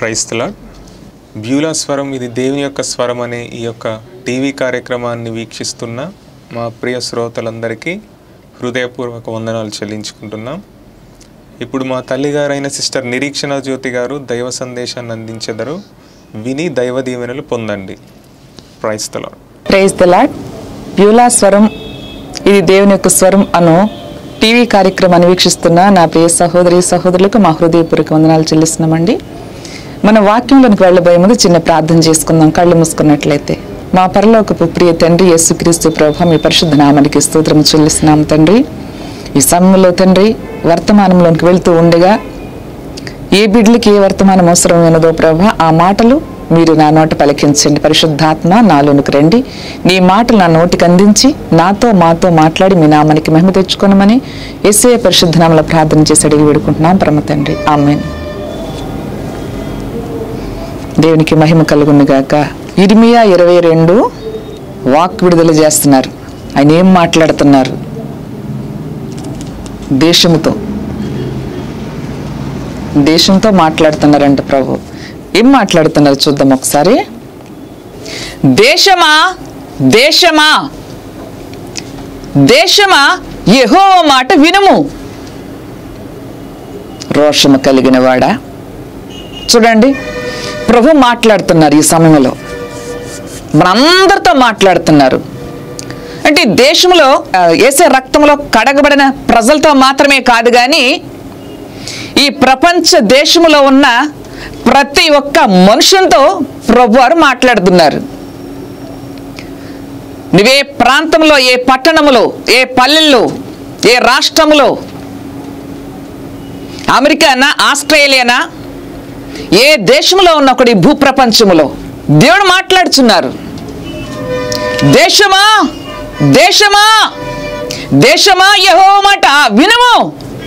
క్రైస్తల Beulah స్వరం ఇది దేవుని యొక్క స్వరం అనే ఈ యొక్క టీవీ కార్యక్రమాన్ని వీక్షిస్తున్న మా ప్రియ శ్రోతలందరికీ హృదయపూర్వక వందనాలు చెల్లించుకుంటున్నాం ఇప్పుడు మా తల్లిగారైన సిస్టర్ నిరీక్షణ జ్యోతి గారు దైవ సందేశాన్ని అందించెదరు విని దైవ దీవెనలు పొందండి క్రైస్తల ప్రైజ్ ద లాడ్ బ్యూలా స్వరం ఇది దేవుని యొక్క స్వరం అను టీవీ కార్యక్రమాన్ని వీక్షిస్తున్న నా ప్రియ సహోదరి సహోదరులకు మా హృదయపూర్వక వందనాలు చెల్లిస్తున్నామండి మన వాక్యంలోనికి వెళ్ళబోయే ముందు చిన్న ప్రార్థన చేసుకుందాం కళ్ళు మూసుకున్నట్లయితే మా పరలోకపు ప్రియ తండ్రి యేసుక్రీస్తు ప్రభ మీ పరిశుద్ధ నామానికి స్తోత్రము చెల్లిస్తున్నాం తండ్రి ఈ సమయంలో తండ్రి వర్తమానంలోనికి వెళ్తూ ఉండగా ఏ బిడ్డలకి ఏ వర్తమానం అవసరమైనదో ప్రభా ఆ మాటలు మీరు నా నోట పలికించండి పరిశుద్ధాత్మ నాలోనికి రండి నీ మాటలు నా నోటికి అందించి నాతో మాతో మాట్లాడి మీ నామానికి మహిమ తెచ్చుకోనమని ఎస్ఏ పరిశుద్ధ నామల ప్రార్థన చేసి అడిగి వేడుకుంటున్నాం పరమ తండ్రి ఆమెన్ దేవునికి మహిమ కలుగును గాక ఇరిమియా ఇరవై రెండు వాక్ విడుదల చేస్తున్నారు ఆయన ఏం మాట్లాడుతున్నారు దేశముతో దేశంతో మాట్లాడుతున్నారంట ప్రభు ఏం మాట్లాడుతున్నారు చూద్దాం ఒకసారి దేశమా దేశమా దేశమా యెహో మాట వినుము రోషము కలిగిన వాడా చూడండి ప్రభు మాట్లాడుతున్నారు ఈ సమయంలో మనందరితో మాట్లాడుతున్నారు అంటే ఈ దేశంలో ఆ, ఏసే రక్తంలో కడగబడిన ప్రజలతో మాత్రమే కాదు కానీ ఈ ప్రపంచ దేశంలో ఉన్న ప్రతి ఒక్క మనుషులతో ప్రభువారు మాట్లాడుతున్నారు నువ్వే ప్రాంతంలో ఏ పట్టణంలో ఏ పల్లెల్లో ఏ రాష్ట్రంలో అమెరికానా ఆస్ట్రేలియానా ఏ దేశంలో ఉన్న ఒకటి భూప్రపంచములో దేవుడు మాట్లాడుచున్నారు దేశమా దేశమా దేశమా యహో మాట వినుము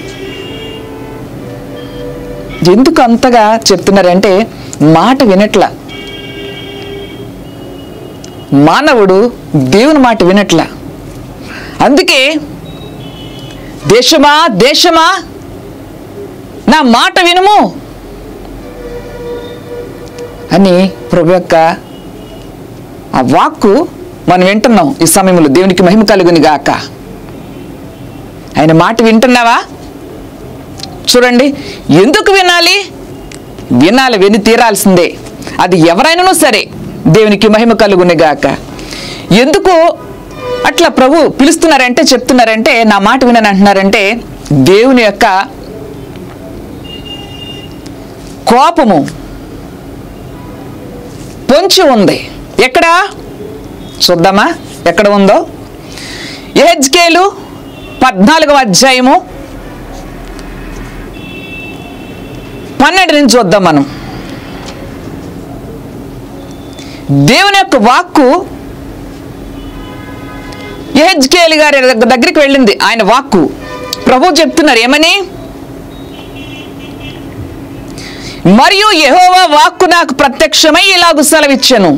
ఎందుకు అంతగా చెప్తున్నారంటే మాట వినట్లా మానవుడు దేవుని మాట వినట్లా అందుకే దేశమా దేశమా నా మాట వినుము అని ప్రభు యొక్క ఆ వాక్కు మనం వింటున్నాం ఈ సమయంలో దేవునికి మహిమ కలుగుని గాక ఆయన మాట వింటున్నావా చూడండి ఎందుకు వినాలి వినాలి విని తీరాల్సిందే అది ఎవరైనానూ సరే దేవునికి మహిమ కలుగుని గాక ఎందుకు అట్లా ప్రభు పిలుస్తున్నారంటే చెప్తున్నారంటే నా మాట వినని అంటున్నారంటే దేవుని యొక్క కోపము పొంచి ఉంది ఎక్కడ చూద్దామా ఎక్కడ ఉందో ఎహెచ్కేలు పద్నాలుగవ అధ్యాయము పన్నెండు నుంచి చూద్దాం మనం దేవుని యొక్క వాక్కు ఎహెచ్కేల్ గారి దగ్గరికి వెళ్ళింది ఆయన వాక్కు ప్రభు చెప్తున్నారు ఏమని మరియు యెహోవా వాక్కు నాకు ప్రత్యక్షమై ఇలాగు సెలవిచ్చాను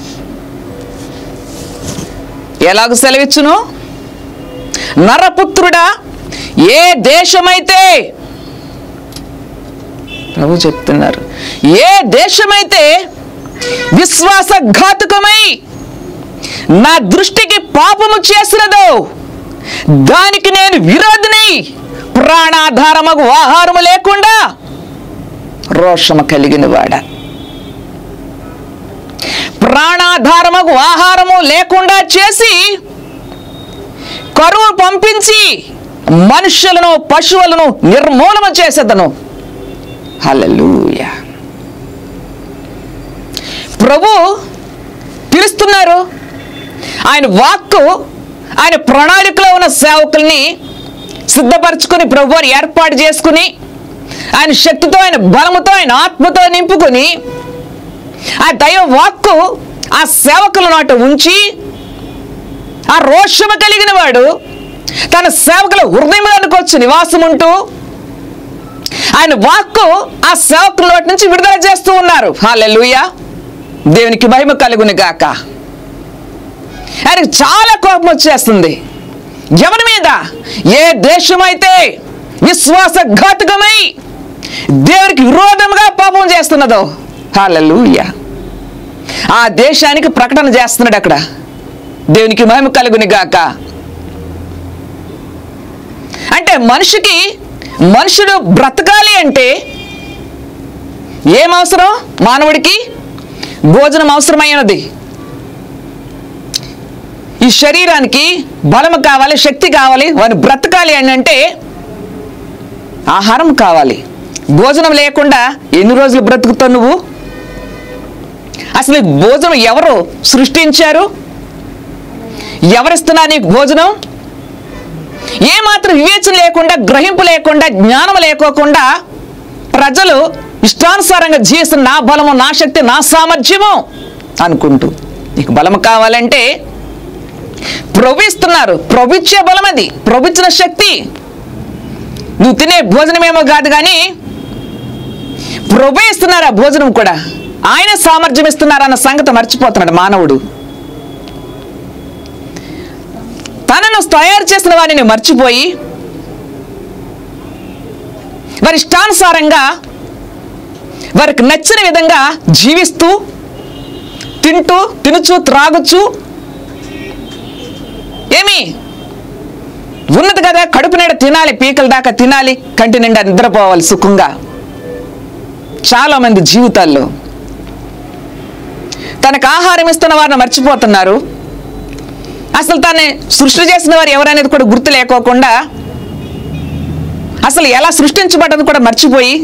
ఎలాగు సెలవిచ్చును నరపుత్రుడా ఏ దేశమైతే ప్రభు చెప్తున్నారు ఏ దేశమైతే విశ్వాసఘాతుకమై నా దృష్టికి పాపము చేసినదో దానికి నేను విరోధిని ప్రాణాధారమగు ఆహారము లేకుండా రోషము కలిగిన వాడ ప్రాణాధారమగు ఆహారము లేకుండా చేసి కరువు పంపించి మనుషులను పశువులను నిర్మూలన చేసేదను హల్లెలూయా ప్రభు పిలుస్తున్నారు ఆయన వాక్కు ఆయన ప్రణాళికలో ఉన్న సేవకుల్ని సిద్ధపరచుకుని ప్రభు వారు ఏర్పాటు చేసుకుని ఆయన శక్తితో ఆయన బలముతో ఆయన ఆత్మతో నింపుకొని ఆ దైవ వాక్కు ఆ సేవకుల నాట ఉంచి ఆ రోషము కలిగిన వాడు తన సేవకుల హృదయంలోనికి వచ్చి నివాసం ఉంటూ ఆయన వాక్కు ఆ సేవకుల నోటి నుంచి విడుదల చేస్తూ ఉన్నారు హాలెలుయ దేవునికి మహిమ కలుగుని గాక ఆయనకు చాలా కోపం వచ్చేస్తుంది ఎవరి మీద ఏ దేశమైతే విశ్వాసఘాతుకమై దేవునికి విరోధముగా పాపం చేస్తున్నదో హాలూయా ఆ దేశానికి ప్రకటన చేస్తున్నాడు అక్కడ దేవునికి మహిమ కలుగుని గాక అంటే మనిషికి మనుషుడు బ్రతకాలి అంటే ఏం అవసరం మానవుడికి భోజనం అవసరమైనది ఈ శరీరానికి బలము కావాలి శక్తి కావాలి వాని బ్రతకాలి అని అంటే ఆహారం కావాలి భోజనం లేకుండా ఎన్ని రోజులు బ్రతుకుతావు నువ్వు అసలు ఈ భోజనం ఎవరు సృష్టించారు ఎవరిస్తున్నారు నీకు భోజనం ఏమాత్రం వివేచన లేకుండా గ్రహింపు లేకుండా జ్ఞానం లేకోకుండా ప్రజలు ఇష్టానుసారంగా జీవిస్తున్న నా బలము నా శక్తి నా సామర్థ్యము అనుకుంటూ నీకు బలము కావాలంటే ప్రభు ఇస్తున్నారు ప్రభు ఇచ్చే బలం అది ప్రభు ఇచ్చిన శక్తి నువ్వు తినే భోజనమేమో కాదు కానీ ప్రభు ఇస్తున్నారు ఆ భోజనం కూడా ఆయన సామర్థ్యం ఇస్తున్నారు అన్న సంగతి మర్చిపోతున్నాడు మానవుడు తనను తయారు చేసిన వారిని మర్చిపోయి వారి ఇష్టానుసారంగా వారికి నచ్చిన విధంగా జీవిస్తూ తింటూ తినుచు త్రాగుచు ఏమి ఉన్నది కదా కడుపు నిండా తినాలి పీకల దాకా తినాలి కంటి నిండా నిద్రపోవాలి సుఖంగా చాలా మంది జీవితాల్లో తనకు ఆహారం ఇస్తున్న వారిని మర్చిపోతున్నారు అసలు తను సృష్టి చేసిన వారు ఎవరనేది కూడా గుర్తు లేకోకుండా అసలు ఎలా సృష్టించబడ్డది కూడా మర్చిపోయి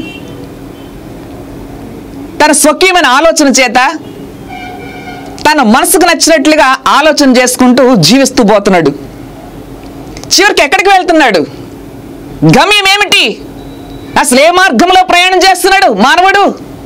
తన స్వకీయమైన ఆలోచన చేత తన మనసుకు నచ్చినట్లుగా ఆలోచన చేసుకుంటూ జీవిస్తూ పోతున్నాడు చివరికి ఎక్కడికి వెళ్తున్నాడు గమ్యం ఏమిటి అసలు ఏ మార్గంలో ప్రయాణం చేస్తున్నాడు మానవుడు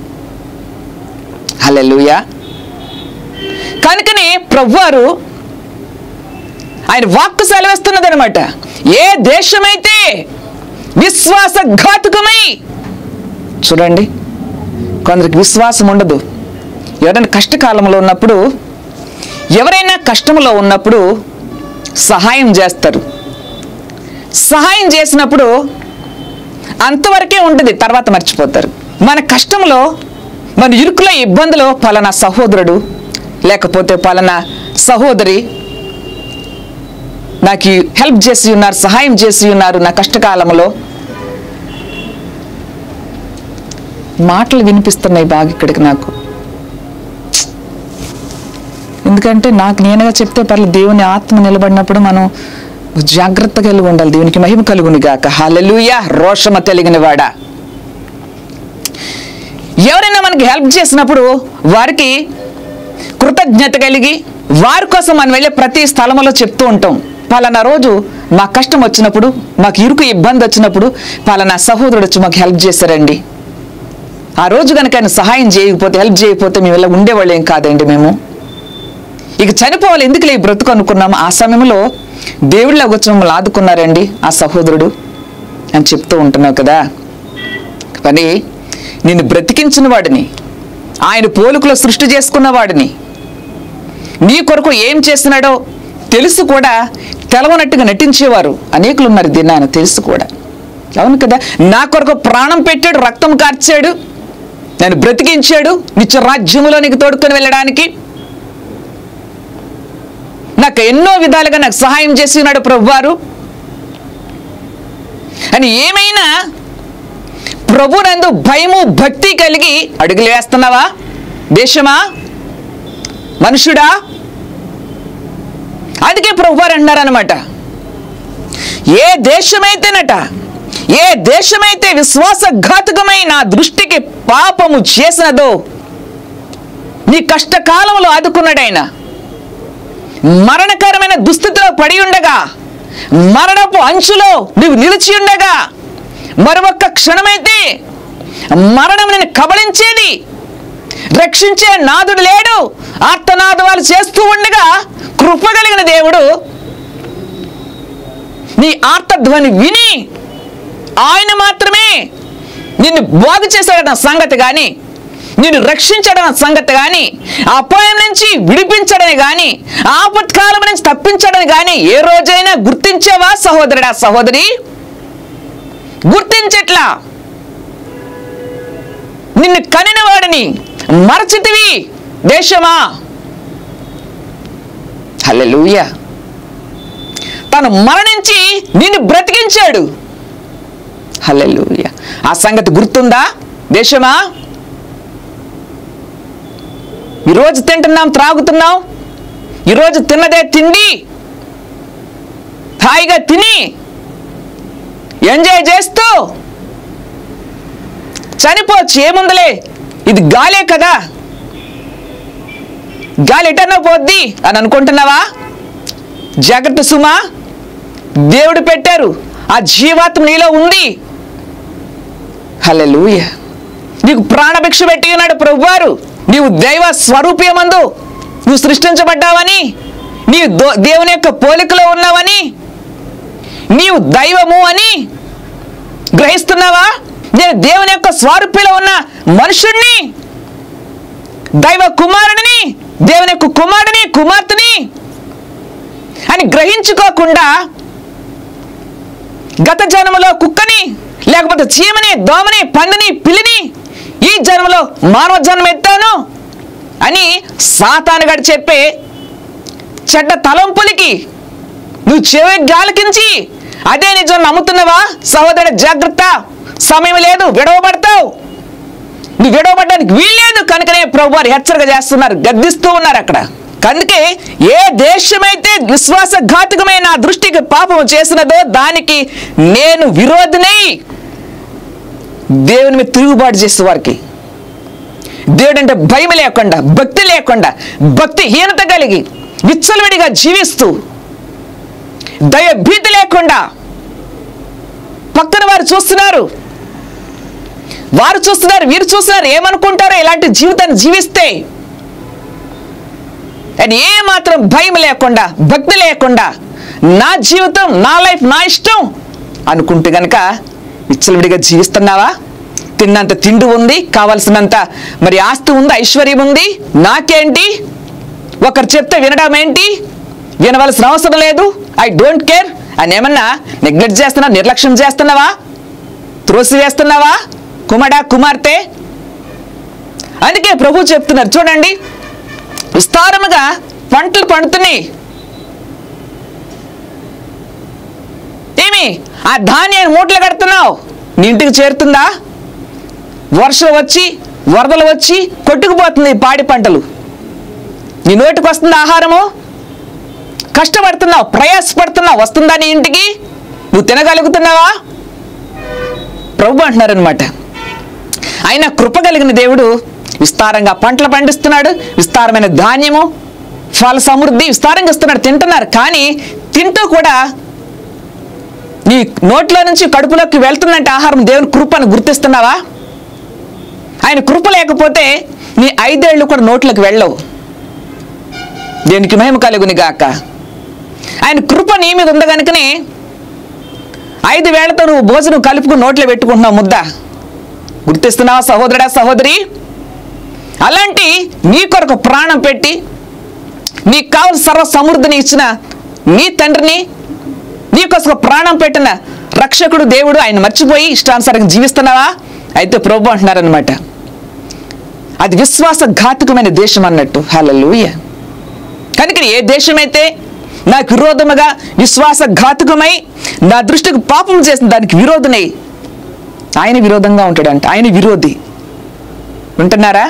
హల్లెలూయా కనుకని ప్రభువారు ఆయన వాక్కు సెలవిస్తున్నది అనమాట ఏ దేశమైతే విశ్వాసఘాతుకమై చూడండి కొందరికి విశ్వాసం ఉండదు ఎవరైనా కష్టకాలంలో ఉన్నప్పుడు ఎవరైనా కష్టంలో ఉన్నప్పుడు సహాయం చేస్తారు సహాయం చేసినప్పుడు అంతవరకే ఉంటుంది తర్వాత మర్చిపోతారు మన కష్టంలో మన ఇరుకులో ఇబ్బందిలో పలానా సహోదరుడు లేకపోతే పలానా సహోదరి నాకు హెల్ప్ చేసి ఉన్నారు సహాయం చేసి ఉన్నారు నా కష్టకాలంలో మాటలు వినిపిస్తున్నాయి బాగా ఇక్కడికి నాకు ఎందుకంటే నాకు నేనుగా చెప్తే పర్లేదు దేవుని ఆత్మ నిలబడినప్పుడు మనం జాగ్రత్త కలిగి ఉండాలి దేవునికి మహిమ కలుగుని గాక హల్లెలూయ రోషమ తెలిగిన వాడా ఎవరైనా మనకి హెల్ప్ చేసినప్పుడు వారికి కృతజ్ఞత కలిగి వారి కోసం మనం వెళ్ళే ప్రతి స్థలంలో చెప్తూ ఉంటాం పలానా రోజు మా కష్టం వచ్చినప్పుడు మాకు ఇరుకు ఇబ్బంది వచ్చినప్పుడు పలానా సహోదరుడు వచ్చి మాకు హెల్ప్ చేశారండి ఆ రోజు కనుక ఆయన సహాయం చేయకపోతే హెల్ప్ చేయకపోతే మేము ఇలా ఉండేవాళ్ళు ఏం కాదండి మేము ఇక చనిపోవాలి ఎందుకు ఈ బ్రతుకు అనుకున్నాము ఆ సమయంలో దేవుళ్ళ వచ్చి మమ్మల్ని ఆదుకున్నారండి ఆ సహోదరుడు అని చెప్తూ ఉంటున్నావు కదా కానీ నిన్ను బ్రతికించిన వాడిని ఆయన పోలుకలో సృష్టి చేసుకున్న వాడిని నీ కొరకు ఏం చేస్తున్నాడో తెలుసు కూడా తెలవనట్టుగా నటించేవారు అనేకులు ఉన్నారు దినాన తెలుసు కూడా అవును కదా నా కొరకు ప్రాణం పెట్టాడు రక్తం కార్చాడు నన్ను బ్రతికించాడు నిత్య రాజ్యములో నీకు తోడుకొని వెళ్ళడానికి నాకు ఎన్నో విధాలుగా నాకు సహాయం చేసి ఉన్నాడు ప్రభువారు అని ఏమైనా ప్రభునందు భయము భక్తి కలిగి అడుగులు వేస్తున్నావా దేశమా మనుషుడా అందుకే ప్రభువారు అన్నారనమాట ఏ దేశమైతేనట ఏ దేశమైతే విశ్వాసఘాతుకమై నా దృష్టికి పాపము చేసినదో నీ కష్టకాలంలో ఆదుకున్నాడైనా మరణకరమైన దుస్థితిలో పడి ఉండగా మరణపు అంచులో నువ్వు నిలిచి ఉండగా మరొక్క క్షణమైతే మరణం నేను కబళించేది రక్షించే నాదుడు లేడు ఆర్తనాదవాలు చేస్తూ ఉండగా కృప కలిగిన దేవుడు నీ ఆర్తధ్వని విని ఆయన మాత్రమే నిన్ను బాగు చేశాడన్న సంగతి కానీ నిన్ను రక్షించడం సంగతి కానీ అపాయం నుంచి విడిపించడని కానీ ఆపత్కాలం నుంచి తప్పించడని కానీ ఏ రోజైనా గుర్తించావా సహోదరుడా సహోదరి గుర్తించట్లా నిన్ను కనిన వాడిని మరచితివి దేశమా హల్లెలూయ తను మరణించి నిన్ను బ్రతికించాడు హల్లెలూయ ఆ సంగతి గుర్తుందా దేశమా ఈరోజు తింటున్నాం త్రాగుతున్నాం ఈరోజు తిన్నదే తిండి హాయిగా తిని ఎంజాయ్ చేస్తూ చనిపోవచ్చు ఏముందలే ఇది గాలే కదా గాలి ఎటన్నా పోద్ది అని అనుకుంటున్నావా జాగ్రత్త సుమా దేవుడు పెట్టారు ఆ జీవాత్మ నీలో ఉంది హల్లెలూయ నీకు ప్రాణభిక్ష పెట్టి ఉన్నాడు ప్రభువారు నీవు దైవ స్వరూపమందు నువ్వు సృష్టించబడ్డావని నీవు దో- దేవుని యొక్క పోలికలో ఉన్నావని నీవు దైవము అని గ్రహిస్తున్నావా నేను దేవుని యొక్క స్వరూపిలో ఉన్న మనుషుణ్ణి దైవ కుమారుడిని దేవుని యొక్క కుమారుడిని కుమార్తెని అని గ్రహించుకోకుండా గత జన్మలో కుక్కని లేకపోతే చీమని దోమని పండుని పిల్లిని ఈ జన్మలో మానవ జన్మ ఎత్తాను అని సాతానుగాడు చెప్పే చెడ్డ తలంపులకి నువ్వు చెవి గాలికించి అదే నిజం నమ్ముతున్నావా సహోదరుడు జాగ్రత్త సమయం లేదు విడవబడతావు నువ్వు విడవబడ్డానికి వీల్లేదు కనుకనే ప్రభు వారు హెచ్చరిక చేస్తున్నారు గద్దిస్తూ ఉన్నారు అక్కడ అందుకే ఏ దేశమైతే విశ్వాసఘాతకమైన నా దృష్టికి పాపం చేసినదో దానికి నేను విరోధినై దేవుని మీద తిరుగుబాటు చేసే వారికి దేవుడు అంటే భయం లేకుండా భక్తి లేకుండా భక్తి హీనత కలిగి విచ్చలవిడిగా జీవిస్తూ దయ భీతి లేకుండా పక్కన వారు చూస్తున్నారు వారు చూస్తున్నారు వీరు చూస్తున్నారు ఏమనుకుంటారో ఇలాంటి జీవితాన్ని జీవిస్తే అని ఏ మాత్రం భయం లేకుండా భక్తి లేకుండా నా జీవితం నా లైఫ్ నా ఇష్టం అనుకుంటే గనక విచ్చలవిడిగా జీవిస్తున్నావా తిన్నంత తిండి ఉంది కావలసినంత మరి ఆస్తి ఉంది ఐశ్వర్యం ఉంది నాకేంటి ఒకరు చెప్తే వినడం ఏంటి వినవలసిన అవసరం లేదు ఐ డోంట్ కేర్ అని ఏమన్నా నెగ్లెక్ట్ చేస్తున్నావా నిర్లక్ష్యం చేస్తున్నావా త్రోసి వేస్తున్నావా కుమాడా కుమార్తె అందుకే ప్రభు చెప్తున్నారు చూడండి విస్తారముగా పంటలు పండుతున్నాయి ఏమి ఆ ధాన్యాన్ని మూటలు కడుతున్నావు నీ ఇంటికి చేరుతుందా వర్షం వచ్చి వరదలు వచ్చి కొట్టుకుపోతుంది ఈ పాడి పంటలు నీ నోటికి వస్తుంది ఆహారము కష్టపడుతున్నావు ప్రయాసపడుతున్నావు వస్తుందా నీ ఇంటికి నువ్వు తినగలుగుతున్నావా ప్రభు అంటున్నారనమాట ఆయన కృప కలిగిన దేవుడు విస్తారంగా పంటలు పండిస్తున్నాడు విస్తారమైన ధాన్యము ఫల సమృద్ధి విస్తారంగా ఇస్తున్నాడు తింటున్నారు కానీ తింటూ కూడా నీ నోట్లో నుంచి కడుపులోకి వెళ్తుందంటే ఆహారం దేవుని కృపను గుర్తిస్తున్నావా ఆయన కృప లేకపోతే నీ ఐదేళ్లు కూడా నోట్లోకి వెళ్ళవు దేనికి మహిమ కలుగుని గాక ఆయన కృప నీ మీద ఉంది కనుకనే ఐదు వేళ్లతో నువ్వు భోజనం కలుపుకుని నోట్లో పెట్టుకుంటున్నావు ముద్ద గుర్తిస్తున్నావా సహోదరుడా సహోదరి అలాంటి నీ కొరకు ప్రాణం పెట్టి నీకు కావలసిన సర్వ సమృద్ధిని ఇచ్చిన నీ తండ్రిని నీకోసం ప్రాణం పెట్టిన రక్షకుడు దేవుడు ఆయన మర్చిపోయి ఇష్టానుసారంగా జీవిస్తున్నావా అయితే ప్రభు అంటున్నారనమాట అది విశ్వాసఘాతకమైన దేశం అన్నట్టు హల్లెలూయా కనుక ఏ దేశమైతే నాకు విరోధముగా విశ్వాసఘాతకమై నా దృష్టికి పాపం చేసిన దానికి విరోధనై ఆయన విరోధంగా ఉంటాడంట ఆయన విరోధి వింటున్నారా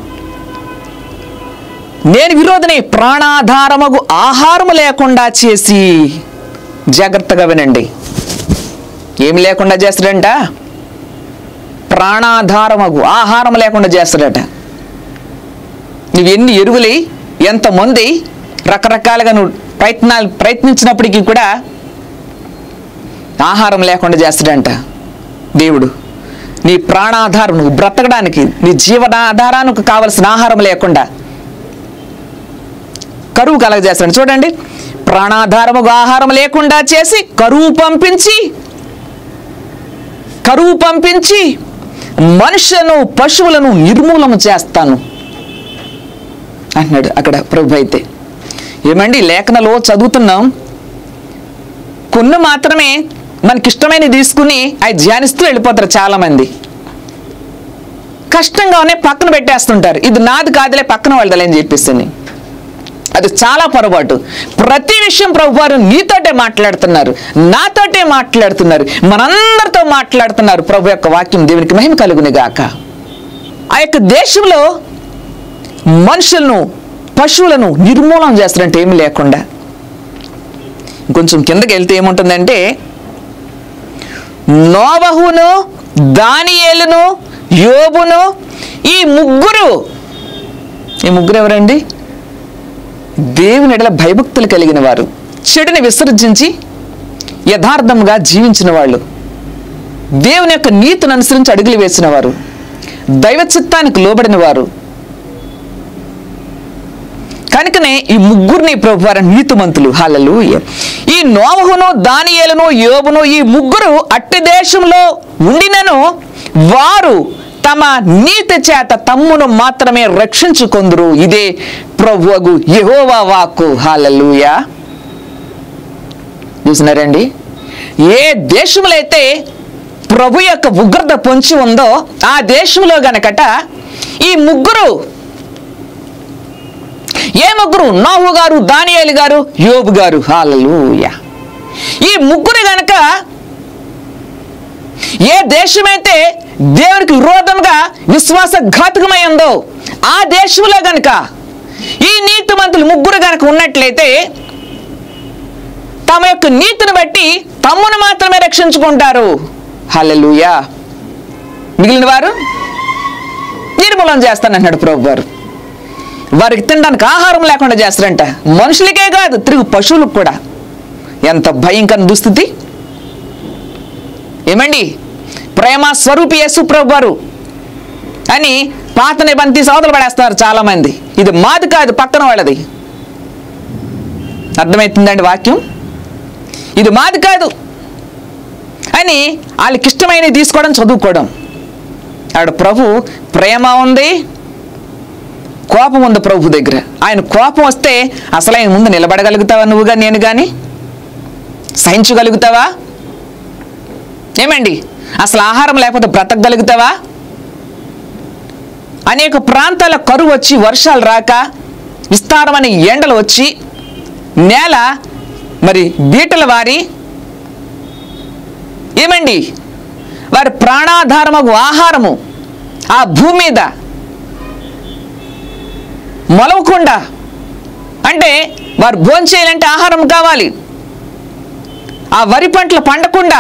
నేను విరోధని ప్రాణాధారమగు ఆహారము లేకుండా చేసి జాగ్రత్తగా వినండి ఏమి లేకుండా చేస్తాడంట ప్రాణాధారమగు ఆహారం లేకుండా చేస్తాడట నువ్వు ఎన్ని ఎరువులై ఎంతమంది రకరకాలుగా నువ్వు ప్రయత్నాలు ప్రయత్నించినప్పటికీ కూడా ఆహారం లేకుండా చేస్తాడంట దేవుడు నీ ప్రాణాధారం నువ్వు బ్రతకడానికి నీ జీవనాధారానికి కావలసిన ఆహారం లేకుండా కరువు కలగజేస్తాడు చూడండి ప్రాణాధారముగా ఆహారం లేకుండా చేసి కరువు పంపించి కరువు పంపించి మనుషులను పశువులను నిర్మూలన చేస్తాను అంటున్నాడు అక్కడ ప్రభు అయితే ఏమండి లేఖనలో చదువుతున్నాం కొన్ని మాత్రమే మనకి ఇష్టమైన తీసుకుని అవి ధ్యానిస్తూ వెళ్ళిపోతారు చాలామంది కష్టంగా ఉన్నాయి పక్కన పెట్టేస్తుంటారు ఇది నాది కాదులే పక్కన వాళ్ళదలే అని చెప్పేసి అని. అది చాలా పొరపాటు ప్రతి విషయం ప్రభు వారు నీతోటే మాట్లాడుతున్నారు నాతోటే మాట్లాడుతున్నారు మనందరితో మాట్లాడుతున్నారు ప్రభు యొక్క వాక్యం దేవునికి మహిమ కలుగుని గాక ఆ యొక్క దేశంలో మనుషులను పశువులను నిర్మూలన చేస్తారంటే ఏమీ లేకుండా కొంచెం కిందకి వెళ్తే ఏముంటుందంటే నోబహును దానియేలును యోబును ఈ ముగ్గురు ఈ ముగ్గురు ఎవరండి దేవుని ఎడల భయభక్తులు కలిగిన వారు చెడుని విసర్జించి యథార్థముగా జీవించిన వాళ్ళు దేవుని యొక్క నీతిని అనుసరించి అడుగులు వేసిన వారు దైవ చిత్తానికి లోబడిన వారు కనుకనే ఈ ముగ్గురిని ప్రభువారు నీతిమంతులు హాలలుయ ఈ నోవహును దానియేలును యోబును ఈ ముగ్గురు అట్టి దేశంలో ఉండినను వారు తమ నీతి చేత తమ్మును మాత్రమే రక్షించుకొందురు ఇదే ప్రభువగు యెహోవా వాక్కు హాలలుయ చూసినారండి ఏ దేశంలో అయితే ప్రభు యొక్క ఉగ్రత పొంచి ఉందో ఆ దేశంలో గనకట ఈ ముగ్గురు ఏ ముగ్గురు నోహు గారు దానియేలు గారు యోబు గారు హాలూయ ఈ ముగ్గురు గనక ఏ దేశమైతే దేవునికి విరోధంగా విశ్వాసఘాతకమై ఉందో ఆ దేశంలో గనక ఈ నీతిమంతులు ముగ్గురు గనక ఉన్నట్లయితే తమ యొక్క నీతిని బట్టి తమ్మును మాత్రమే రక్షించుకుంటారు హల్లెలూయా మిగిలిన వారు నిర్మూలన చేస్తానన్నాడు ప్రభు వారు వారికి తినడానికి ఆహారం లేకుండా చేస్తారంట మనుషులకే కాదు తిరుగు పశువులకు కూడా ఎంత భయంకర దుస్థితి ఏమండి ప్రేమ స్వరూపి యేసు ప్రభు వారు అని పాత నిబంధన తీసి అవతల పడేస్తున్నారు చాలా మంది ఇది మాది కాదు పక్కన వాళ్ళది అర్థమవుతుందండి వాక్యం ఇది మాది కాదు అని వాళ్ళకి ఇష్టమైనవి తీసుకోవడం చదువుకోవడం ఆవిడ ప్రభు ప్రేమ ఉంది కోపం ఉంది ప్రభు దగ్గర ఆయన కోపం వస్తే అసలు ఆయన ముందు నిలబడగలుగుతావా నువ్వుగా నేను కానీ సహించగలుగుతావా ఏమండి అసలు ఆహారం లేకపోతే బ్రతకగలుగుతావా అనేక ప్రాంతాల కరువు వచ్చి వర్షాలు రాక విస్తారమైన ఎండలు వచ్చి నేల మరి బీటల వారి ఏమండి వారి ప్రాణాధారమగు ఆహారము ఆ భూమి మీద మొలవకుండా అంటే వారు భోంచేయాలంటే ఆహారం కావాలి ఆ వరి పంటలు పండకుండా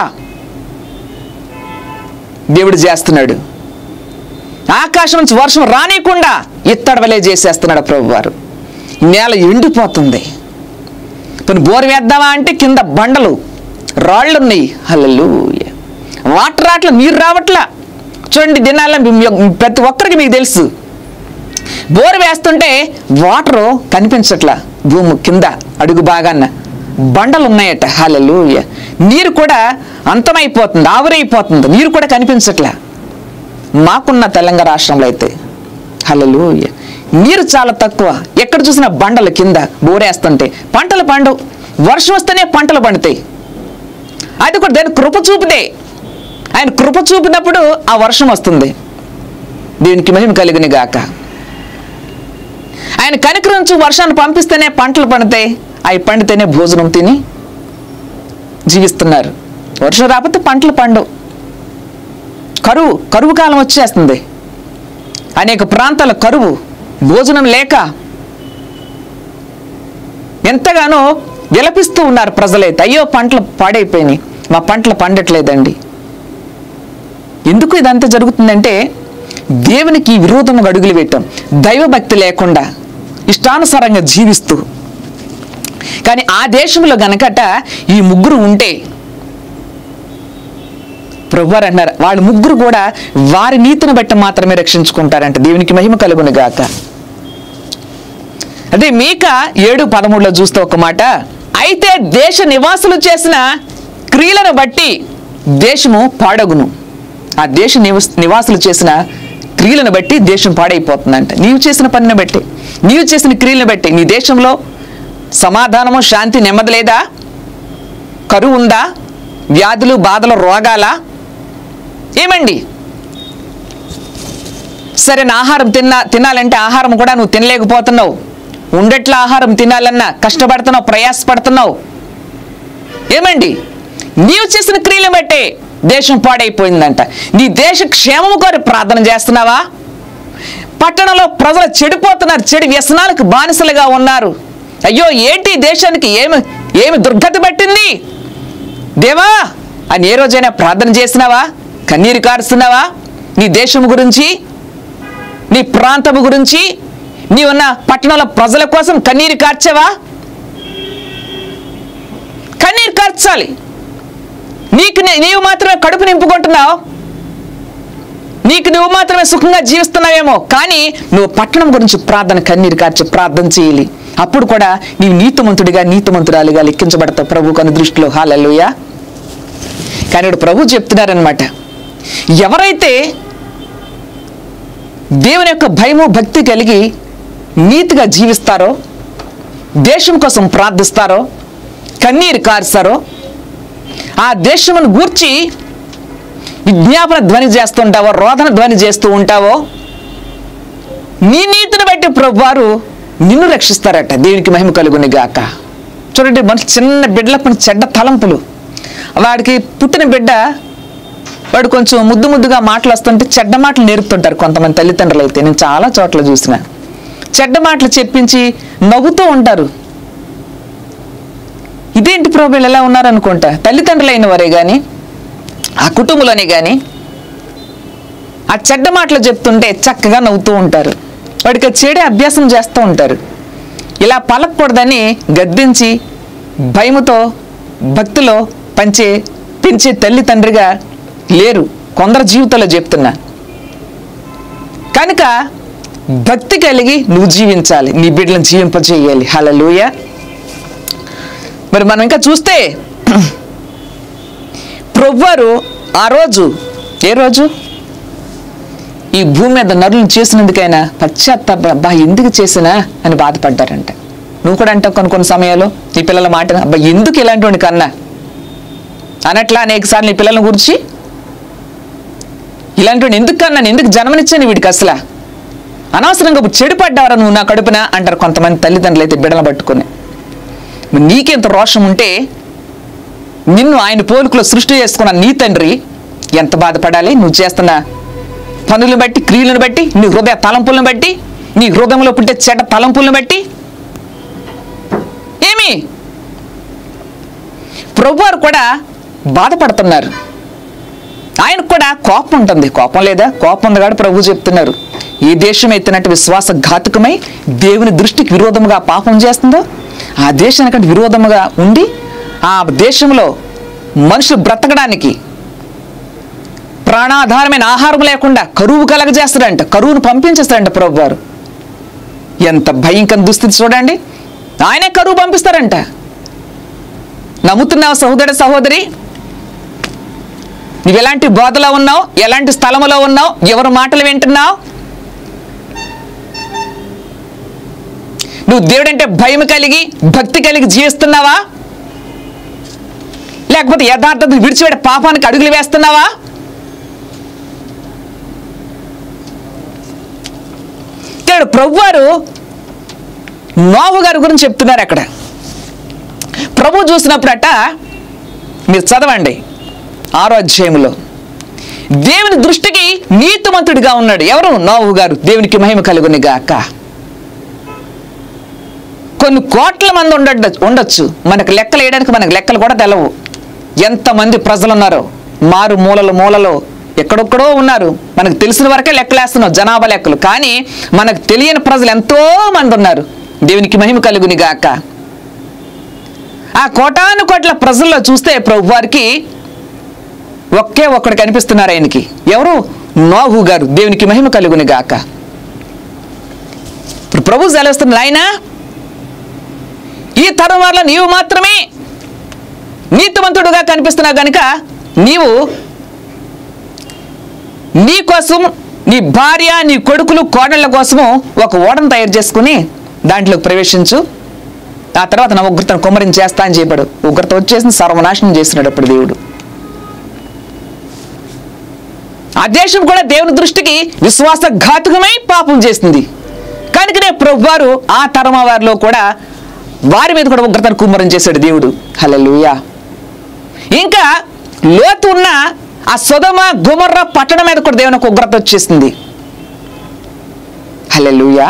దేవుడు చేస్తున్నాడు ఆకాశం నుంచి వర్షం రానియకుండా ఇత్తడవలే చేసేస్తున్నాడు ప్రభు వారు నేల ఎండిపోతుంది కొన్ని బోరు వేద్దామా అంటే కింద బండలు రాళ్ళు ఉన్నాయి హల్లలు వాటర్ రావట్ల నీరు రావట్లా చూడండి దినాల ప్రతి ఒక్కరికి మీకు తెలుసు బోరు వేస్తుంటే వాటరు కనిపించట్లా భూమి కింద అడుగు బాగాన బండలు ఉన్నాయట హాలలు నీరు కూడా అంతమైపోతుంది ఆవిరైపోతుంది నీరు కూడా కనిపించట్లా మాకున్న తెలంగాణ రాష్ట్రంలో అయితే హలలు నీరు చాలా తక్కువ ఎక్కడ చూసినా బండలు కింద బోరేస్తుంటే పంటలు పండు వర్షం వస్తేనే పంటలు పండుతాయి అది కూడా దాని కృప చూపుదే ఆయన కృప చూపినప్పుడు ఆ వర్షం వస్తుంది దీనికి మహిమ కలిగిన గాక ఆయన కనికరించి వర్షాన్ని పంపిస్తేనే పంటలు పండుతాయి అవి పండితేనే భోజనం తిని జీవిస్తున్నారు వర్షం రాకపోతే పంటలు పండు కరువు కరువు కాలం వచ్చేస్తుంది అనేక ప్రాంతాల కరువు భోజనం లేక ఎంతగానో విలపిస్తూ ఉన్నారు ప్రజలైతే అయ్యో పంటలు పాడైపోయినాయి మా పంటలు పండట్లేదండి ఎందుకు ఇదంతా జరుగుతుందంటే దేవునికి విరోధంగా అడుగులు వేయటం దైవభక్తి లేకుండా ఇష్టానుసారంగా జీవిస్తూ కానీ ఆ దేశంలో గనకట ఈ ముగ్గురు ఉంటే ప్రభువారు అంటున్నారు వాళ్ళ ముగ్గురు కూడా వారి నీతిని బట్టి మాత్రమే రక్షించుకుంటారంట దేవునికి మహిమ కలుగును గాక అదే మీక ఏడు పదమూడులో చూస్తే ఒక మాట అయితే దేశ నివాసులు చేసిన క్రియలను బట్టి దేశము పాడగును ఆ దేశ నివస్ నివాసులు చేసిన క్రియలను బట్టి దేశం పాడైపోతుందంట నీవు చేసిన పనిని బట్టి నీవు చేసిన క్రియలను బట్టి నీ దేశంలో సమాధానము శాంతి నెమ్మది లేదా కరువు ఉందా వ్యాధులు బాధలు రోగాలా ఏమండి సరైన ఆహారం తిన్నా తినాలంటే ఆహారం కూడా నువ్వు తినలేకపోతున్నావు ఉండట్ల ఆహారం తినాలన్నా కష్టపడుతున్నావు ప్రయాసపడుతున్నావు ఏమండి నీవు చేసిన క్రియలు బట్టే దేశం పాడైపోయిందంట నీ దేశ క్షేమము కోరి ప్రార్థన చేస్తున్నావా పట్టణంలో ప్రజలు చెడిపోతున్నారు చెడు వ్యసనాలకు బానిసలుగా ఉన్నారు అయ్యో ఏంటి ఈ దేశానికి ఏమి ఏమి దుర్గతి పట్టింది దేవా అని ఏ రోజైనా ప్రార్థన చేసినావా కన్నీరు కారుస్తున్నావా నీ దేశం గురించి నీ ప్రాంతము గురించి నీవున్న పట్టణంలో ప్రజల కోసం కన్నీరు కార్చావా కన్నీరు కార్చాలి నీకు నీ- నీవు మాత్రమే కడుపు నింపుకుంటున్నావు నీకు నువ్వు మాత్రమే సుఖంగా జీవిస్తున్నావేమో కానీ నువ్వు పట్టణం గురించి ప్రార్థన కన్నీరు కార్చి ప్రార్థన చేయాలి అప్పుడు కూడా నీవు నీతిమంతుడిగా నీతిమంతురాలిగా లెక్కించబడతావు ప్రభు కను దృష్టిలో హాలూయ కానీ ఇప్పుడు ప్రభు చెప్తున్నారనమాట ఎవరైతే దేవుని యొక్క భయము భక్తి కలిగి నీతిగా జీవిస్తారో దేశం కోసం ప్రార్థిస్తారో కన్నీరు కారుస్తారో ఆ దేశమును గూర్చి విజ్ఞాపన ధ్వని చేస్తుంటావో రోదన ధ్వని చేస్తూ ఉంటావో నీ నీతిని బట్టి ప్రభువారు నిన్ను రక్షిస్తారట దేవునికి మహిమ కలుగుని గాక చూడండి మనిషి చిన్న బిడ్డల పని చెడ్డ తలంపులు వాడికి పుట్టిన బిడ్డ వాడు కొంచెం ముద్దు ముద్దుగా మాటలు వస్తుంటే చెడ్డ మాటలు నేర్పుతుంటారు కొంతమంది తల్లిదండ్రులు అయితే నేను చాలా చోట్ల చూసిన చెడ్డ మాటలు చెప్పించి నవ్వుతూ ఉంటారు ఇదేంటి ప్రభు ఎలా ఉన్నారనుకుంటా తల్లిదండ్రులైన వారే కానీ ఆ కుటుంబంలోనే కానీ ఆ చెడ్డ మాటలు చెప్తుంటే చక్కగా నవ్వుతూ ఉంటారు వాడికి ఆ చెడే అభ్యాసం చేస్తూ ఉంటారు ఇలా పలకూడదని గద్దించి భయముతో భక్తిలో పంచే పెంచే తల్లి తండ్రిగా లేరు కొందరు జీవితంలో చెప్తున్నా కనుక భక్తి కలిగి నువ్వు జీవించాలి నీ బిడ్డలను జీవింపజేయాలి హలలుయ మరి మనం ఇంకా చూస్తే ప్రవ్వారు ఆ రోజు ఏ రోజు ఈ భూమి మీద నరులను చేసినందుకైనా పశ్చాత్తాప అబ్బా ఎందుకు చేసినా అని బాధపడ్డారంట నువ్వు కూడా అంటావు కొన్ని కొన్ని సమయాల్లో నీ పిల్లల మాట అబ్బా ఎందుకు ఇలాంటి కన్నా అనట్లా అనేక సార్లు నీ పిల్లల గురించి ఇలాంటి ఎందుకు కన్నాను ఎందుకు జన్మనిచ్చాను వీడికి అసలు అనవసరంగా ఇప్పుడు చెడిపడ్డావరా నువ్వు నా కడుపున అంటారు కొంతమంది తల్లిదండ్రులు అయితే బిడలు పట్టుకుని మరి నీకెంత రోషం ఉంటే నిన్ను ఆయన పోలికలో సృష్టి చేసుకున్న నీ తండ్రి ఎంత బాధపడాలి నువ్వు చేస్తున్న పనులను బట్టి క్రియలను బట్టి నీ హృదయ తలంపులను బట్టి నీ హృదయంలో పుట్టే చెడ్డ తలంపులను బట్టి ఏమి ప్రభువారు కూడా బాధపడుతున్నారు ఆయనకు కూడా కోపం ఉంటుంది కోపం లేదా కోపం ఉంది కాబట్టి ప్రభు చెప్తున్నారు ఏ దేశం ఎత్తినట్టు విశ్వాసఘాతుకమై దేవుని దృష్టికి విరోధముగా పాపం చేస్తుందో ఆ దేశానికంటే విరోధముగా ఉండి ఆ దేశంలో మనుషులు బ్రతకడానికి ప్రాణాధారమైన ఆహారం లేకుండా కరువు కలగజేస్తాడంట కరువును పంపించేస్తాడంట ప్రభు వారు ఎంత భయంకర దుస్థితి చూడండి ఆయనే కరువు పంపిస్తారంట నమ్ముతున్నావు సహోదర సహోదరి నువ్వు ఎలాంటి బోధలో ఉన్నావు ఎలాంటి స్థలములో ఉన్నావు ఎవరి మాటలు వింటున్నావు నువ్వు దేవుడంటే భయం కలిగి భక్తి కలిగి జీవిస్తున్నావా లేకపోతే యథార్థతను విడిచిపెట్టే పాపానికి అడుగులు వేస్తున్నావా ఇక్కడ ప్రభువారు నోవు గారి గురించి చెప్తున్నారు అక్కడ ప్రభు చూసినప్పుడట మీరు చదవండి ఆరో అధ్యాయంలో దేవుని దృష్టికి నీతిమంతుడిగా ఉన్నాడు ఎవరు నోవు గారు దేవునికి మహిమ కలుగుని గాక కొన్ని కోట్ల మంది ఉండ ఉండొచ్చు మనకు లెక్కలు వేయడానికి మనకు లెక్కలు కూడా తెలవు ఎంతమంది ప్రజలు ఉన్నారో మారు మూలలు మూలలో ఎక్కడొక్కడో ఉన్నారు మనకు తెలిసిన వరకే లెక్కలేస్తున్నాం జనాభా లెక్కలు కానీ మనకు తెలియని ప్రజలు ఎంతో మంది ఉన్నారు దేవునికి మహిమ కలుగుని గాక ఆ కోటాను కోట్ల ప్రజల్లో చూస్తే ప్రభు వారికి ఒకే ఒక్కడు కనిపిస్తున్నారు ఆయనకి ఎవరు నోహు గారు దేవునికి మహిమ కలుగుని గాక ఇప్పుడు ప్రభు సెలవుస్తున్నారు ఆయన ఈ తరం వల్ల నీవు మాత్రమే నీతివంతుడుగా కనిపిస్తున్నావు కనుక నీవు నీ కోసం నీ భార్య నీ కొడుకులు కోడళ్ళ కోసము ఒక ఓడను తయారు చేసుకుని దాంట్లోకి ప్రవేశించు ఆ తర్వాత నా ఉగ్రతను కుమ్మరించేస్తా అని చెప్పాడు ఉగ్రత వచ్చేసి సర్వనాశనం చేసినాడు అప్పుడు దేవుడు ఆ దేశం కూడా దేవుని దృష్టికి విశ్వాసఘాతుకమై పాపం చేసింది కనుకనే ప్రభువారు ఆ తరమ వారిలో కూడా వారి మీద కూడా ఉగ్రతను కుమ్మరం చేశాడు దేవుడు హల్లెలూయా ఇంకా లోతు ఉన్న ఆ సొదమ గుమర్ర పట్టణం మీద కూడా దేవునికి ఉగ్రత వచ్చేసింది హల్లెలూయా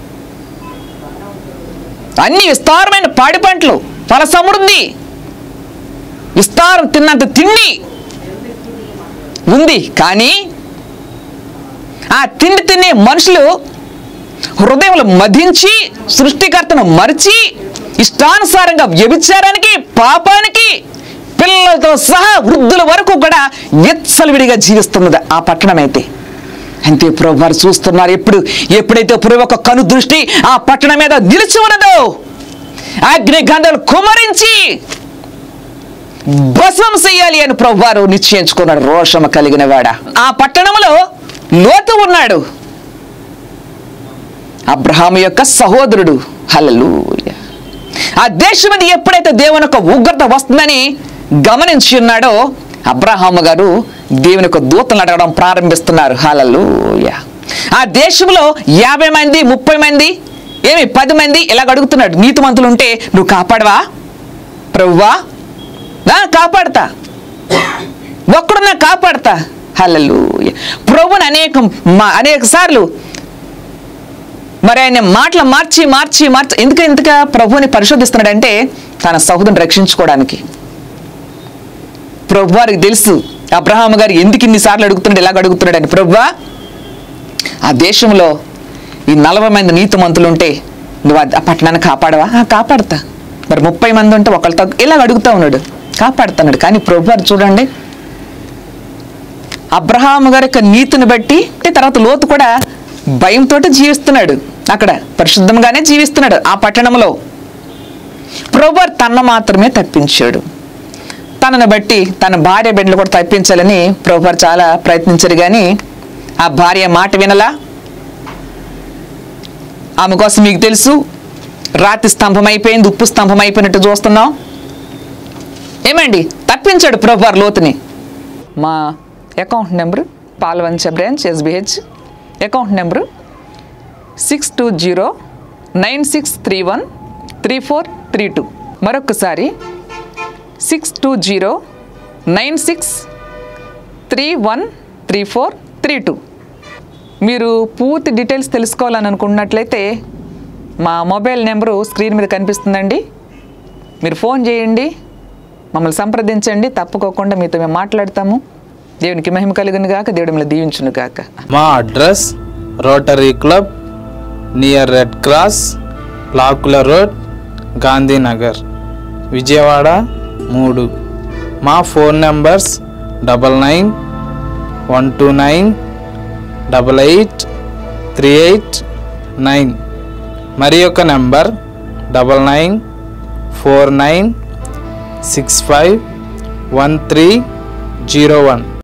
అన్ని విస్తారమైన పాడి పంటలు ఫల సమృద్ధి విస్తారం తిన్నంత తిండి ఉంది కానీ ఆ తిండి తినే మనుషులు హృదయంలో మధించి సృష్టికర్తను మరిచి ఇష్టానుసారంగా వ్యభిచారానికి పాపానికి పిల్లలతో సహా వృద్ధుల వరకు కూడా విచ్చలవిడిగా జీవిస్తున్నది ఆ పట్టణం అయితే అంతే ప్రభు వారు చూస్తున్నారు ఎప్పుడు ఎప్పుడైతే ప్రభు ఒక కను దృష్టి ఆ పట్టణం మీద నిలిచి ఉన్నదో అగ్ని గంధలు కుమరించి భస్మం చెయ్యాలి అని ప్రభు వారు నిశ్చయించుకున్నాడు రోషము కలిగిన వాడ ఆ పట్టణంలో లోతు ఉన్నాడు అబ్రహాము యొక్క సహోదరుడు హల్లెలూయా ఆ దేశం మీద ఎప్పుడైతే దేవుని యొక్క ఉగ్రత వస్తుందని గమనించి ఉన్నాడో అబ్రహాము గారు దేవుని యొక్క దూతలను అడగడం ప్రారంభిస్తున్నారు హల్లెలూయా ఆ దేశంలో యాభై మంది ముప్పై మంది ఏమి పది మంది ఇలాగ అడుగుతున్నాడు నీతిమంతులు ఉంటే నువ్వు కాపాడవా ప్రభువా నా కాపాడతా ఒక్కడున్నా కాపాడతా హల్లెలూయా ప్రభుని అనేక మా అనేక సార్లు మరి ఆయన మాటలు మార్చి మార్చి మార్చి ఎందుకు ఎందుక ప్రభువుని పరిశోధిస్తున్నాడంటే తన సహోదరుని రక్షించుకోవడానికి ప్రభు వారికి తెలుసు అబ్రహాం గారు ఎందుకు ఇన్నిసార్లు అడుగుతున్నాడు ఇలాగ అడుగుతున్నాడని ప్రభువా ఆ దేశంలో ఈ నలభై మంది నీతిమంతులు ఉంటే నువ్వు ఆ పట్టణాన్ని కాపాడవా "ఆ, కాపాడతా మరి ముప్పై మంది ఉంటే ఒకళ్ళతో ఇలాగ అడుగుతా ఉన్నాడు కాపాడుతున్నాడు కానీ ప్రభు వారు చూడండి అబ్రహాము గారి యొక్క నీతిని బట్టి తర్వాత లోతు కూడా భయంతో జీవిస్తున్నాడు అక్కడ పరిశుద్ధంగానే జీవిస్తున్నాడు ఆ పట్టణంలో ప్రభు తన మాత్రమే తప్పించాడు తనను బట్టి తన భార్య బిడ్డలు కూడా తప్పించాలని ప్రభు చాలా ప్రయత్నించారు కానీ ఆ భార్య మాట వినలా ఆమె కోసం మీకు తెలుసు రాతి స్తంభం అయిపోయింది ఉప్పు స్తంభం అయిపోయినట్టు చూస్తున్నాం ఏమండి తప్పించాడు ప్రభు లోతుని మా account number Palvancha branch SBH account number six two zero nine six three one three four three two మరొకసారి six two zero nine six three one three four three two మీరు పూర్తి డీటెయిల్స్ తెలుసుకోవాలని అనుకున్నట్లయితే మా మొబైల్ నెంబరు స్క్రీన్ మీద కనిపిస్తుందండి మీరు phone చేయండి మమ్మల్ని సంప్రదించండి తప్పుకోకుండా మీతో మేము మాట్లాడతాము దేవునికి మహిమ కలుగును గాక దేవుడి మిమ్మల్ని దీవించును గాక మా address rotary club near red cross లాకుల రోడ్ గాంధీనగర్ విజయవాడ మూడు మా phone numbers double nine one two nine double eight three eight nine మరి యొక్క number double nine four nine six five one three zero one